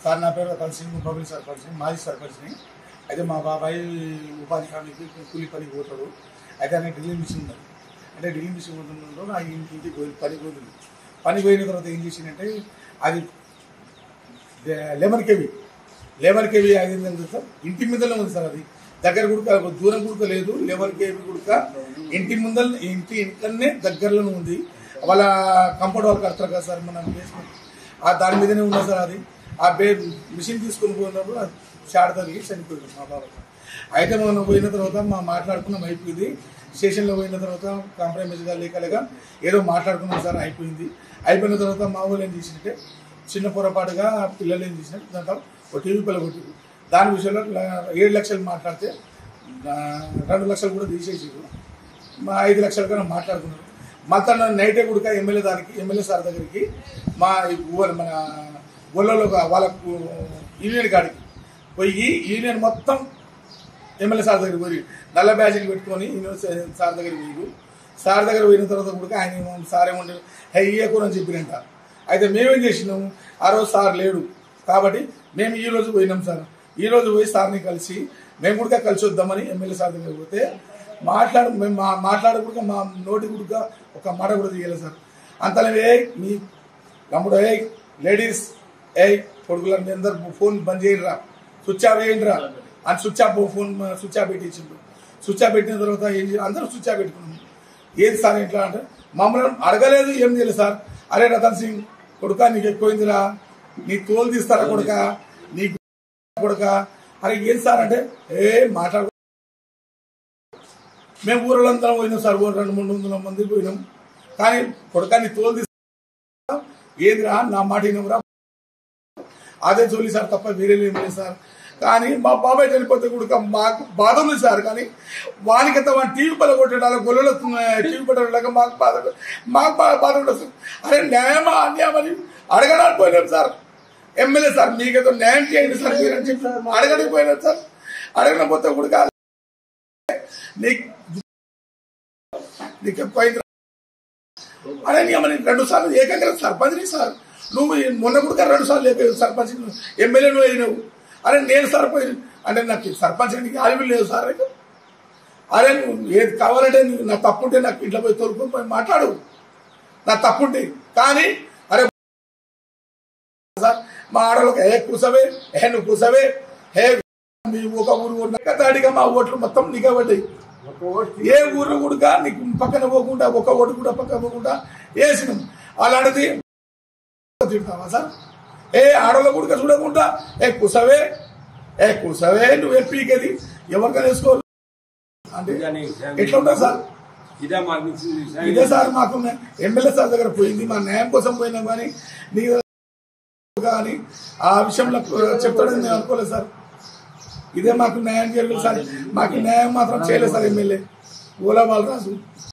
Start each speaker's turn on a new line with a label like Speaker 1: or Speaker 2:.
Speaker 1: Sir నా పేరు Ratan Singh public sarpanch మాజీ సర్పంచ్ని అయితే మా బాబాయ్ ఉపాధి హామీకి కూలి పనికి పోతాడు అయితే ఆయన డ్రిల్లింగ్ మిషన్ ఉన్నది అంటే డ్రిల్లింగ్ మిషన్ ఉంటుందో నా ఇంటికి పోయి పని పోతుంది పని పోయిన తర్వాత ఏం చేసిందంటే అది దే- లెమన్ కేవి లెమన్ కేవి ఆగింది అంటే సార్ ఇంటి ముందరనే ఉంది సార్ అది దగ్గర కూడా దూరం కూడా లేదు లెమన్ కేవి కూడా ఇంటి ముందర ఇంటి ఇంట్లోనే దగ్గరలోనే ఉంది వాళ్ళ కంపౌండ్ వాళ్ళు కడతారు కదా సార్ మనం basement. ఆ దాని మీదనే ఉంది సార్ అది ఆ బే మిషన్ తీసుకొని పోయినప్పుడు అది షాడ్ తగిలి చనిపోయింది మా బాబా అయితే మనం పోయిన తర్వాత మా మాట్లాడుకున్నాం అయిపోయింది స్టేషన్లో పోయిన తర్వాత కాంప్రమైజ్గా లేకలేక ఏదో మాట్లాడుకున్నాం సార్ అయిపోయింది అయిపోయిన తర్వాత మా వాళ్ళు ఏం చేసిందంటే చిన్న పొరపాటుగా పిల్లలు ఏం చేసినట్టు దాంట్లో ఒక టీవీ పిల్ల కొట్టింది దాని విషయంలో ల- ఏడు లక్షలు మాట్లాడితే ఆ, రెండు లక్షలు కూడా తీసేసారు మా ఐదు లక్షల కన్నా మాట్లాడుకున్నారు మళ్ళీ నైటే కూడా ఎమ్మెల్యే దానికి ఎమ్మెల్యే సార్ దగ్గరికి మా ఈ ఊరు మన ఊళ్ళలో వాళ్ళకు యూనియన్ కాడికి పోయి యూనియన్ మొత్తం ఎమ్మెల్యే సార్ దగ్గర పోయి నల్ల బ్యాజీలు పెట్టుకొని యూనివర్సిటీ సార్ దగ్గర పోయి సార్ దగ్గర పోయిన తర్వాత కూడా ఆయన ఏమో సార్ ఏమంటే హెయ్యకూర అని చెప్పినంట అయితే మేమేం చేసినాము ఆ రోజు సార్ లేడు కాబట్టి మేము ఈ రోజు పోయినాం సార్ ఈ రోజు పోయి సార్ని కలిసి మేము కూడా కలిసి వద్దామని ఎమ్మెల్యే సార్ దగ్గర పోతే మాట్లాడు మేము మా మాట్లాడకుండా మా నోటి కూడా ఒక మాట కూడా తీయలేదు సార్ అంతలో ఏ మీ తమ్ముడు ఏ లేడీస్ ఏ కొడుకుల మీ అందరు ఫోన్ బంద్ చేయండిరా స్విచ్ ఆఫ్ చేయండిరా అని switch off phone switch off పెట్టించిండు స్విచ్ ఆఫ్ పెట్టిన తర్వాత ఏం చేయాలి అందరూ స్విచ్ ఆఫ్ పెట్టుకున్నాం ఏది సార్ ఇట్లా అంటే మమ్మల్ని అడగలేదు ఏం చేయలేదు సార్ అరే రతన్ సింగ్ కొడుక నీకు ఎక్కువైందిరా నీ తోలు తీస్తారా కొడుక నీకు కొడుక అరే ఏం సార్ అంటే ఏ మాట్లాడు మేము ఊళ్ళంతా పోయినాం సార్ ఓ రెండు మూడు వందల మంది పోయినాం కానీ కొడుక నీ తోలు తీస్తా ఏదిరా నా మాట వినవురా అదే జోలి సార్ తప్ప వేరే ఏం లేదు సార్ కానీ మా బాబాయ్ చనిపోతే కూడా మాకు బాధ ఉంది సార్ కానీ వానికంత వాడి టీవీ పల్ల కొట్టడాలు గొల్లలు టీవీ పట్టడాక మాకు బాధ మాకు బాధ బాధ ఉండదు సార్ అరే న్యాయమా అన్యాయమని అడగడానికి పోయినాం సార్ ఎమ్మెల్యే సార్ మీకేదో న్యాయం చేయండి సార్ మీరు అని చెప్పి అడగడానికి పోయినాం సార్ అడగకపోతే కూడా నీకు నీకు ఎక్కువైంది అరే నీ అమ్మ నేను రెండు సార్లు ఏకంగా సర్పంచ్ని సార్ నువ్వు ఈ మొన్న కూడా రెండు సార్లు అయిపోయావు సర్పంచ్ ఎమ్మెల్యే నువ్వు అయినావు అరే నేను సర్పంచ్ అంటే నాకు సర్పంచ్ నీకు ఆలివి లేదు సార్ నీకు. అరే నువ్వు ఏది కావాలంటే నువ్వు నా తప్పుంటే నాకు ఇంట్లో పోయి తోలుకొని పోయి మాట్లాడు నా తప్పుంటే కానీ అరే సార్ మా ఆడలోకి ఏ కూసవే ఏ నువ్వు కూసవే హే మీ ఒక ఊరు ఊరు తాడిగా మా ఓట్లు మొత్తం నిగబడ్డాయి ఏ ఊరు కూడా నీకు పక్కన పోకుండా ఒక ఓటు కూడా పక్కన పోకుండా వేసినాం అలాంటిది తిడతావా సార్ ఏ ఆడలో కూడా చూడకుండా ఏ కుసవే ఏ కుసవే నువ్వు ఎంపీకది ఎవరికైనా వేసుకో అంటే ఎట్లా ఉంటుంది సార్
Speaker 2: ఇదే మాకు ఇచ్చింది
Speaker 1: ఇదే సార్ మాకు ఎమ్మెల్యే సార్ దగ్గర పోయింది మా న్యాయం కోసం పోయినాం కానీ నీ కానీ ఆ విషయంలో చెప్తాడని నేను అనుకోలేదు సార్ ఇదే మాకు న్యాయం చేయలేదు సార్ మాకు న్యాయం మాత్రం చేయలేదు సార్ ఎమ్మెల్యే ఓలా బాలరాజు